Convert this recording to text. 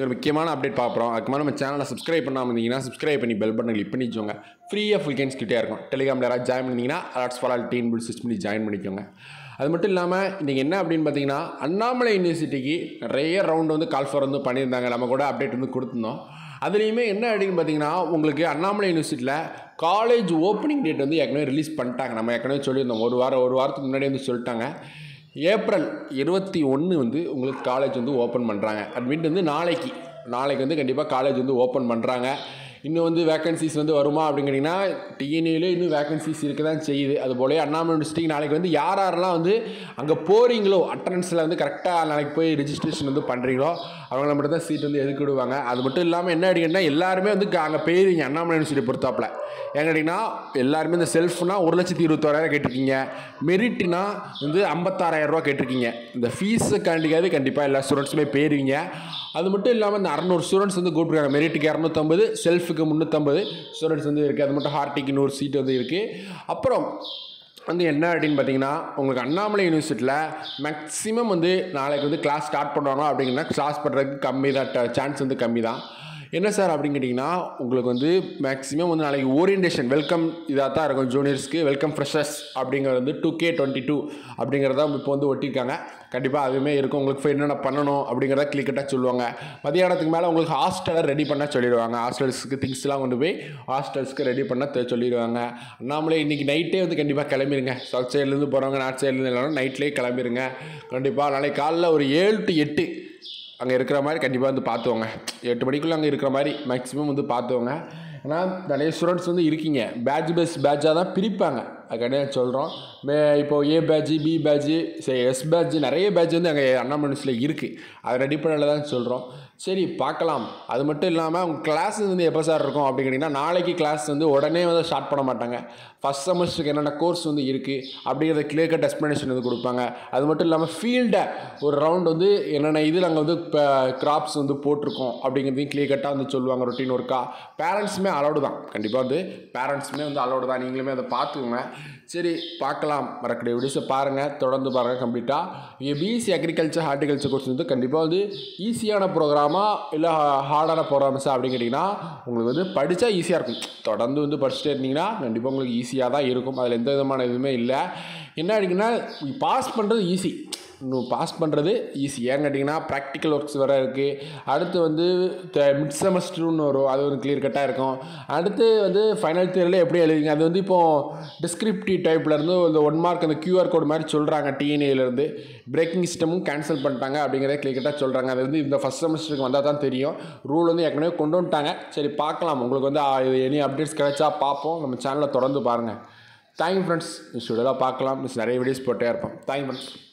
ஒரு முக்கியமான அப்டேட் பார்க்குறோம் அதுக்கு நம்ம சேனலை சப்ஸ்கிரைப் பண்ணாமல் இருந்தீங்கன்னா சப்ஸ்கிரைப் பண்ணி பெல் பட்டன் கிளிக் பண்ணி வச்சுக்கோங்க ஃப்ரீயாக ஃபுல் கேம்ஸ் கிட்டே இருக்கும் டெலிகிராமில் யாராவது ஜாயின் பண்ணிங்கன்னா அலாட்ஸ் ஃபார் ஆல் டீன் பில் சிஸ்ட் பண்ணி ஜாயின் பண்ணிக்கோங்க அது மட்டும் இல்லாமல் இன்றைக்கி என்ன அப்படின்னு பார்த்தீங்கன்னா அண்ணாமலை யூனிவர்சிட்டிக்கு நிறைய ரவுண்ட் வந்து கால்ஃபர் வந்து பண்ணியிருந்தாங்க நம்ம கூட அப்டேட் வந்து கொடுத்துருந்தோம் அதுலேயுமே என்ன அப்படின்னு பார்த்தீங்கன்னா உங்களுக்கு அண்ணாமலை யூனிவர்சிட்டியில் காலேஜ் ஓப்பனிங் டேட் வந்து ஏற்கனவே ரிலீஸ் பண்ணிட்டாங்க நம்ம ஏற்கனவே சொல்லியிருந்தோம் ஒரு வாரம் ஒரு வாரத்துக்கு முன்னாடி வந்து சொல்லிட்டாங்க ஏப்ரல் இருபத்தி ஒன்று வந்து உங்களுக்கு காலேஜ் வந்து ஓப்பன் பண்ணுறாங்க அட்மிட் வந்து நாளைக்கு நாளைக்கு வந்து கண்டிப்பாக காலேஜ் வந்து ஓப்பன் பண்ணுறாங்க இன்னும் வந்து வேகன்சிஸ் வந்து வருமா அப்படின்னு கேட்டிங்கன்னா டிஎன்ஏல இன்னும் வேகன்சிஸ் இருக்க தான் செய்யுது அது போலவே அண்ணாமலை யூனிவர்சிட்டிக்கு நாளைக்கு வந்து யார் யாரெல்லாம் வந்து அங்கே போகிறீங்களோ அட்டண்டன்ஸில் வந்து கரெக்டாக நாளைக்கு போய் ரிஜிஸ்ட்ரேஷன் வந்து பண்ணுறீங்களோ அவங்கள மட்டும் தான் சீட் வந்து எதுக்கு விடுவாங்க அது மட்டும் இல்லாமல் என்ன அப்படின்னா எல்லாருமே வந்து அங்கே போயிருங்க அண்ணாமலை யூனிவர்சிட்டி பொறுத்தாப்புல ஏன் கேட்டிங்கன்னா எல்லாருமே இந்த செல்ஃப்னா ஒரு லட்சத்தி இருபத்தோராயிரம் கேட்டிருக்கீங்க மெரிட்னா வந்து ஐம்பத்தாறாயிரம் ரூபா கேட்டிருக்கீங்க இந்த ஃபீஸுக்காண்டிக்காவது கண்டிப்பாக எல்லா ஸ்டூடெண்ட்ஸுமே போயிருவீங்க அது மட்டும் இல்லாமல் இந்த அறநூறு ஸ்டூடெண்ட்ஸ் வந்து கூப்பிட்ருக்காங்க மெரிட்டுக்கு இரநூத்தம்பது செல்ஃபுக்கு முந்நூற்றம்பது ஸ்டூடெண்ட்ஸ் வந்து இருக்குது அது மட்டும் ஹார்ட்டிக்கு நூறு சீட் வந்து இருக்குது அப்புறம் வந்து என்ன அப்படின்னு பார்த்தீங்கன்னா உங்களுக்கு அண்ணாமலை யூனிவர்சிட்டியில் மேக்ஸிமம் வந்து நாளைக்கு வந்து கிளாஸ் ஸ்டார்ட் பண்ணுவாங்க அப்படிங்கன்னா கிளாஸ் பண்ணுறதுக்கு கம்மி தான் சான்ஸ் வந்து கம்மி தான் என்ன சார் அப்படின்னு கேட்டிங்கன்னா உங்களுக்கு வந்து மேக்ஸிமம் வந்து நாளைக்கு ஓரியன்டேஷன் வெல்கம் இதாக தான் இருக்கும் ஜூனியர்ஸ்க்கு வெல்கம் ஃப்ரெஷர்ஸ் அப்படிங்கிறது வந்து டூ கே டுவெண்ட்டி டூ அப்படிங்கிறத இப்போ வந்து ஒட்டியிருக்காங்க கண்டிப்பாக அதுவுமே இருக்கும் உங்களுக்கு போய் என்னென்ன பண்ணணும் அப்படிங்கிறத கிளிக்கட்டாக சொல்லுவாங்க மதியானத்துக்கு மேலே உங்களுக்கு ஹாஸ்டலை ரெடி பண்ண சொல்லிடுவாங்க ஹாஸ்டல்ஸுக்கு திங்ஸ்லாம் கொண்டு போய் ஹாஸ்டல்ஸ்க்கு ரெடி பண்ண தெ- சொல்லிடுவாங்க அண்ணாமலை இன்றைக்கி நைட்டே வந்து கண்டிப்பாக கிளம்பிடுங்க சவுத் சைட்லேருந்து போகிறவங்க நார்த் சைட்லேருந்து எல்லாரும் நைட்லேயே கிளம்பிடுங்க கண்டிப்பாக நாளைக்கு காலைல ஒரு ஏழு டு எட்டு அங்கே இருக்கிற மாதிரி கண்டிப்பாக வந்து பார்த்துவோங்க எட்டு மணிக்குள்ளே அங்கே இருக்கிற மாதிரி மேக்ஸிமம் வந்து பார்த்துவோங்க ஏன்னா நிறைய ஸ்டூடெண்ட்ஸ் வந்து இருக்கீங்க பேட்ச் பேஸ் பேட்சாக தான் பிரிப்பாங்க அதுக்காக சொல்கிறோம் மே இப்போ ஏ பேட்ச் பி பேட்ச் சரி எஸ் பேட்ச் நிறைய பேட்ச் வந்து அங்கே அண்ணாமணிஸில் இருக்குது அது அடிப்படையில் தான் சொல்கிறோம் சரி பார்க்கலாம் அது மட்டும் இல்லாமல் உங்கள் கிளாஸ் வந்து எப்போ சார் இருக்கும் அப்படின்னு கேட்டிங்கன்னா நாளைக்கு கிளாஸ் வந்து உடனே வந்து ஸ்டார்ட் பண்ண மாட்டாங்க ஃபஸ்ட் செமஸ்டருக்கு என்னென்ன கோர்ஸ் வந்து இருக்குது அப்படிங்கிறத கிளியர் கட் எக்ஸ்ப்ளனேஷன் வந்து கொடுப்பாங்க அது மட்டும் இல்லாமல் ஃபீல்டை ஒரு ரவுண்ட் வந்து என்னென்ன இதில் அங்கே வந்து இப்போ கிராப்ஸ் வந்து போட்டிருக்கோம் அப்படிங்கிறதையும் கிளியர் கட்டாக வந்து சொல்லுவாங்க ரொட்டீன் ஒர்க்காக பேரண்ட்ஸுமே அலௌடு தான் கண்டிப்பாக வந்து பேரண்ட்ஸுமே வந்து அலௌடு தான் நீங்களுமே அதை பார்த்துக்கோங்க சரி பார்க்கலாம் மறக்கக்கூடிய வீடியோஸை பாருங்கள் தொடர்ந்து பாருங்கள் கம்ப்ளீட்டாக பிஎஸ்சி அக்ரிகல்ச்சர் ஹார்டிகல்ச்சர் கோர்ஸ் வந்து கண்டிப்பாக வந்து ஈஸியான ப்ரோக்ராமா இல்லை ஹார்டான ப்ரோக்ராம்ஸா அப்படின்னு கேட்டிங்கன்னா உங்களுக்கு வந்து படித்தா ஈஸியாக இருக்கும் தொடர்ந்து வந்து படிச்சுட்டே இருந்தீங்கன்னா கண்டிப்பாக உங்களுக்கு ஈஸியாக தான் இருக்கும் அதில் எந்த விதமான இதுவுமே இல்லை என்ன அப்படிங்கன்னா பாஸ் பண்ணுறது ஈஸி இன்னும் பாஸ் பண்ணுறது ஈஸி ஏன்னு கேட்டிங்கன்னா ப்ராக்டிக்கல் ஒர்க்ஸ் வேறு இருக்குது அடுத்து வந்து மிட் செமஸ்டர்னு வரும் அது வந்து கிளியர் கட்டாக இருக்கும் அடுத்து வந்து ஃபைனல் தியரில் எப்படி எழுதிங்க அது வந்து இப்போது டிஸ்கிரிப்டிவ் டைப்லேருந்து இந்த ஒன் மார்க் அந்த கியூஆர் கோட் மாதிரி சொல்கிறாங்க டிஎன்ஏலேருந்து பிரேக்கிங் சிஸ்டமும் கேன்சல் பண்ணிட்டாங்க அப்படிங்கிறத கிளியர் கட்டாக சொல்கிறாங்க அது வந்து இந்த ஃபஸ்ட் செமஸ்டருக்கு வந்தால் தான் தெரியும் ரூல் வந்து ஏற்கனவே கொண்டு வந்துட்டாங்க சரி பார்க்கலாம் உங்களுக்கு வந்து ஆ, இது எனி அப்டேட்ஸ் கிடைச்சா பார்ப்போம் நம்ம சேனலை தொடர்ந்து பாருங்கள் தேங்க்யூ ஃப்ரெண்ட்ஸ் ஸ்டுடியோலாம் பார்க்கலாம் மிஸ் நிறைய வீடியோஸ் போட்டே இருப்போம் தேங்க்யூ ஃப்ரெண்ட்ஸ்